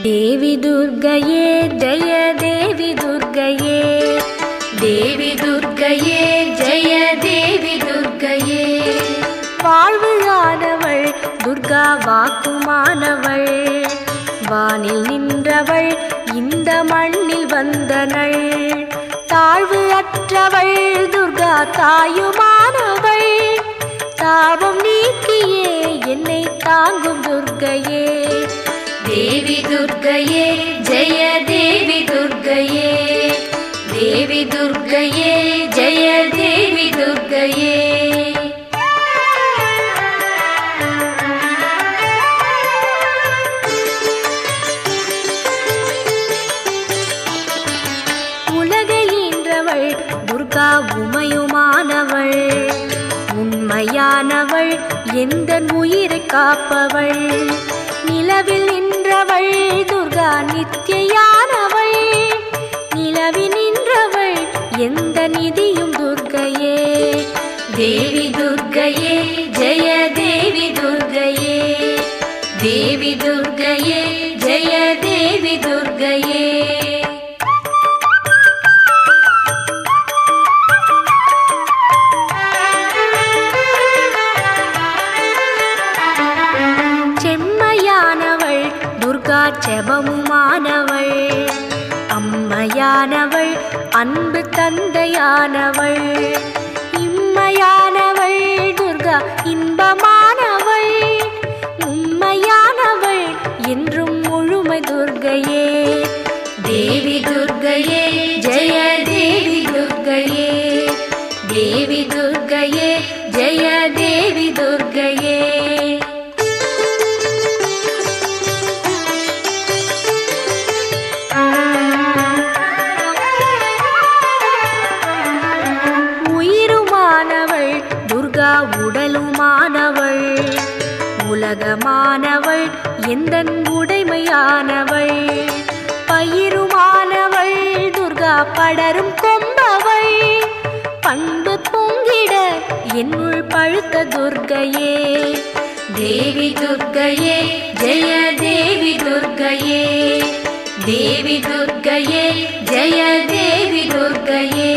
தேவி துர்க்கையே ஜெய தேவி துர்க்கையே தேவி துர்க்கையே ஜெய தேவி துர்க்கையே வாழ்வுளானவள் துர்கா வாக்குமானவள் வானில் நின்றவள் இந்த மண்ணில் வந்தனள் தாழ்வு அற்றவள் துர்கா தாயுமானவள் தாபம் நீக்கியே என்னை தாங்கும் துர்க்கையே தேவி துர்க்கையே ஜெய தேவி துர்க்கையே தேவி துர்க்கையே ஜெய தேவி துர்க்கையே உலகை ஈன்றவள் துர்கா உமையுமானவள் உண்மையானவள் எந்த உயிரை காப்பவள் நிலவில் நின்றவள் துர்கா நித்தியானவள் நிலவில் நின்றவள் எந்த நிதியும் துர்க்கையே தேவி துர்க்கையே ஜெய தேவி துர்க்கையே தேவி துர்க்கையே ஜெய தேவி துர்க்கையே செம்மையானவள் துர்கா செபமுமானவள் அம்மையானவள் அன்பு தந்தையானவள் இம்மையானவள் துர்கா இன்பமானவள் உண்மையானவள் என்றும் முழுமை துர்கையே தேவி துர்கையே ஜெய தேவி துர்கையே தேவி துர்கையே ஜெய தேவி துர்கையே உயிருமானவள் துர்கா உடலுமானவள் உலகமானவள் எந்த உடைமையானவள் பயிருமானவள் துர்கா படரும் கொம்பவள் பண்பு பொங்கிட என்னுள் பழுத்த துர்க்கையே தேவி துர்க்கையே ஜெய தேவி துர்க்கையே தேவி துர்க்கையே ஜெய தேவி துர்க்கையே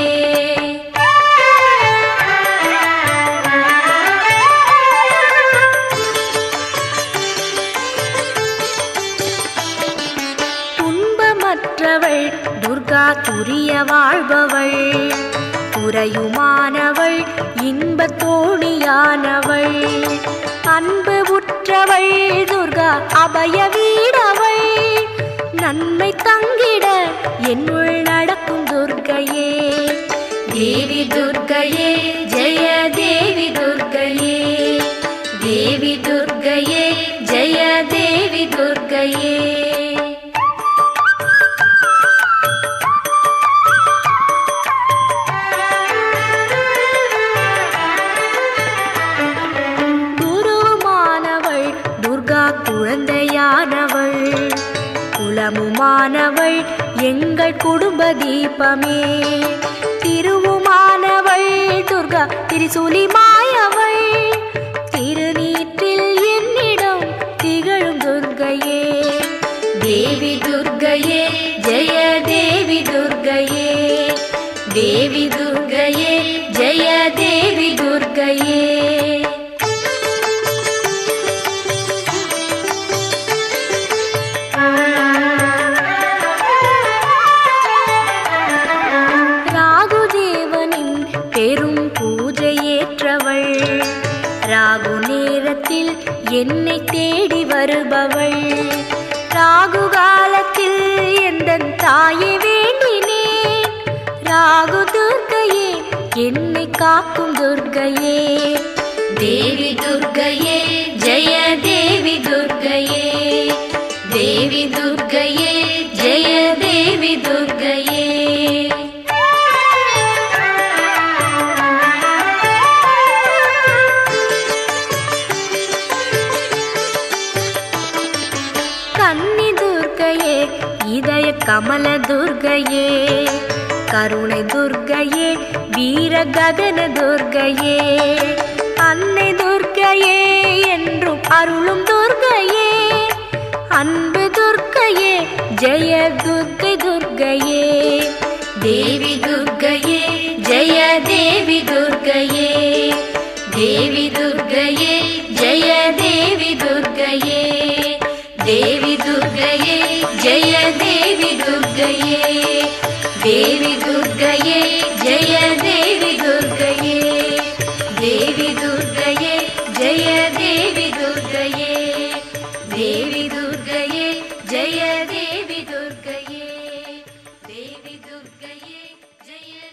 துன்பமற்றவள் துர்கா துரிய வாழ்பவள் துறையுமானவள் இன்பத் தோணியானவள் அன்பு உற்றவள் துர்கா அபய வீடவள் நன்மை தங்கிட என்னுள் நடக்கும் துர்க்கையே தேவி துர்க்கையே ஜெய தேவி துர்க்கையே தேவி துர்க்கையே ஜெய தேவி துர்க்கையே குருமானவள் துர்கா குழந்தையானவள் குலமுமானவள் எங்கள் குடும்ப தீபமே திருவுமானவள் துர்கா திரிசூலி மாயவள் திருநீற்றில் என்னிடம் திகழும் துர்கையே தேவி துர்கையே ஜெய தேவி துர்கையே தேவி துர்கையே ஜெய தேவி துர்கையே ராகுதேவனின் பெரும் பூஜையேற்றவள் ராகு நேரத்தில் என்னை தேடி வருபவள் ராகு காலத்தில் எந்த தாயை வேண்டினேன் ராகு துர்க்கையே என்னை காக்கும் துர்க்கையே தேவி துர்க்கையே ஜெய தேவி துர்க்கையே தேவி துர்க்கையே ஜெய தேவி துர்க்கையே கன்னி துர்க்கையே இதய கமல துர்க்கையே கருணை துர்க்கையே வீர ககன துர்க்கையே அன்னை துர்க்கையே என்றும் அருளும் துர்க்கையே அன்பு துர்க்கை துர்க்கையே ஜெய துர்க்கை துர்க்கையே தேவி துர்க்கையே ஜெய தேவி துர்க்கையே தேவி துர்க்கையே ஜெய தேவி துர்க்கையே தேவி துர்க்கையே ஜெய தேவி துர்க்கையே தேவி துர்க்கையே ஜெய தேவி துர்க்கையே தேவி துர்க்கையே ஜெய தேவி துர்க்கையே தேவி துர்க்கையே ஜெய தேவி துர்க்கையே தேவி துர்க்கையே ஜெய